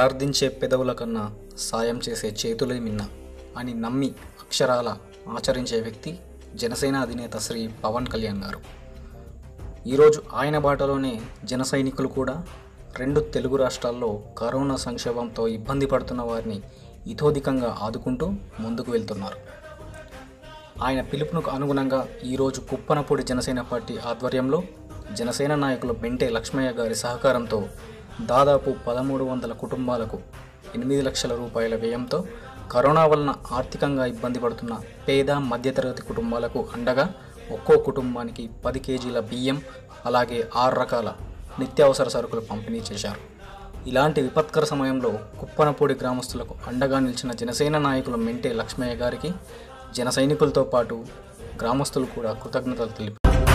ప్రార్థించే పెదవుల కన్నా సాయం చేసే చేతులే మిన్న అని నమ్మి అక్షరాల ఆచరించే వ్యక్తి జనసేన అధినేత శ్రీ పవన్ కళ్యాణ్ గారు ఈరోజు ఆయన బాటలోనే జన సైనికులు కూడా రెండు తెలుగు రాష్ట్రాల్లో కరోనా సంక్షోభంతో ఇబ్బంది పడుతున్న వారిని ఇతోధికంగా ఆదుకుంటూ ముందుకు వెళ్తున్నారు ఆయన పిలుపునకు అనుగుణంగా ఈరోజు కుప్పనపూడి జనసేన పార్టీ ఆధ్వర్యంలో జనసేన నాయకులు మెంటే లక్ష్మయ్య గారి సహకారంతో దాదాపు పదమూడు వందల కుటుంబాలకు ఎనిమిది లక్షల రూపాయల వ్యయంతో కరోనా వలన ఆర్థికంగా ఇబ్బంది పడుతున్న పేద మధ్యతరగతి కుటుంబాలకు అండగా ఒక్కో కుటుంబానికి పది కేజీల బియ్యం అలాగే ఆరు రకాల నిత్యావసర సరుకులు పంపిణీ చేశారు ఇలాంటి విపత్కర సమయంలో కుప్పనపూడి గ్రామస్తులకు అండగా నిలిచిన జనసేన నాయకులు మెంటే లక్ష్మయ్య గారికి జన సైనికులతో పాటు గ్రామస్తులు కూడా కృతజ్ఞతలు తెలిపారు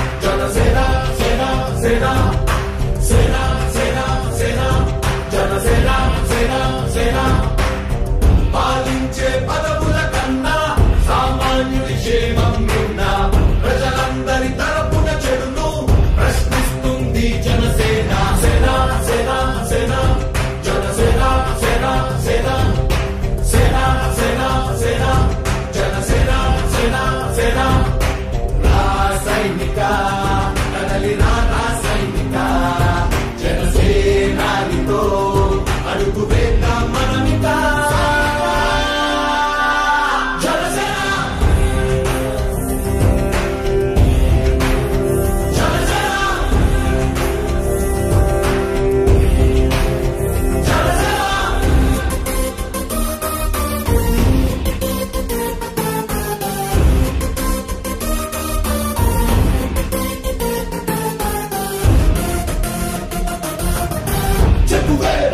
పాలించే పదవుల కన్నా సామాన్యుడి క్షేమం నిన్న ప్రజలందరి తరపున చెడును ప్రశ్నిస్తుంది జనసేన సేన సేన సేన జనసేన సేన సేన సేన సేన సేన జనసేన సేన సేన రాసైనిక కదలి రా రాసైనిక జనసేనానితో అడుగు వేద్దాం మనమిక జనసేన జనసేన జనసేన చెప్పువే